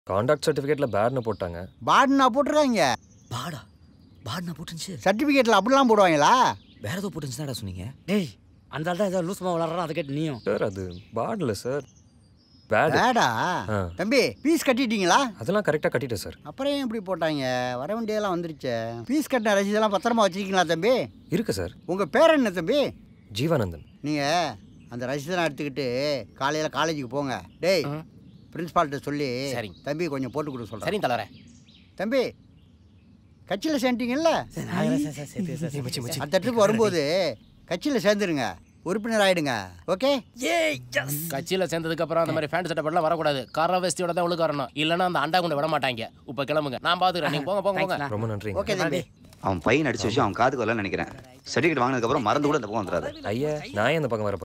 Contact சர்டிஃபிகேட்டில் பேட்னு போட்டாங்க பாடுனா போட்டுருக்காங்க பாடா பாடுனா போட்டுருந்துச்சு சர்டிஃபிகேட்டில் அப்படிலாம் போடுவாங்களா வேற ஏதோ போட்டுருந்துச்சுடா சொன்னீங்க டேய் அந்த ஆள் தான் ஏதோ லூஸ்மா விளாட்றான் அதை கேட்டு நீயும் சார் அது பாடில் சார் பேடு பேடா ஆ தம்பி ஃபீஸ் கட்டிட்டீங்களா அதெல்லாம் கரெக்டாக கட்டிட்டேன் சார் அப்புறம் ஏன் இப்படி போட்டாங்க வர வேண்டியதெல்லாம் வந்துருச்சே ஃபீஸ் கட்டின ரசீதெல்லாம் பத்திரமா வச்சிருக்கீங்களா தம்பி இருக்கு சார் உங்கள் பேர் என்ன தம்பி ஜீவானந்தன் நீங்கள் அந்த ரசீதெல்லாம் எடுத்துக்கிட்டு காலையில் காலேஜுக்கு போங்க டேய் ஆ. பிரின்ஸ்பால்கிட்ட சொல்லி சரிங்க. தம்பி கொஞ்சம் போட்டு கொடுக்க சொல்கிறேன் சரிங்க தலைவரே தம்பி கட்சியில் சேர்ந்துட்டீங்கல்ல மச்சி மச்சி அடுத்த ட்ரிப் வரும்போது கட்சியில் சேர்ந்துருங்க உறுப்பினர் ஆயிடுங்க ஓகே ஏய் எஸ் கட்சியில சேர்ந்ததுக்கு அப்புறம் அந்த மாதிரி ஃபேண்ட் செட்டப் எல்லாம் வரக்கூடாது கர வெஸ்டியோட தான் உழுக்க வரணும் இல்லைன்னா அந்த அண்டா கொண்டு விட மாட்டாங்க இப்ப கிளம்புங்க நான் பாத்துக்கிறேன் நீங்க போங்க போங்க போங்க ரொம்ப நன்றி ஓகே தம்பி அவன் பையன் அடிச்ச விஷயம் அவன் காதுக்கு வரலன்னு நினைக்கிறேன் சர்டிஃபிகேட் வாங்கினதுக்கப்புறம் மறந்து கூட இந்த பக்கம் வந்துடாது ஐயா நான் ஏன் இந்த பக்கம் வர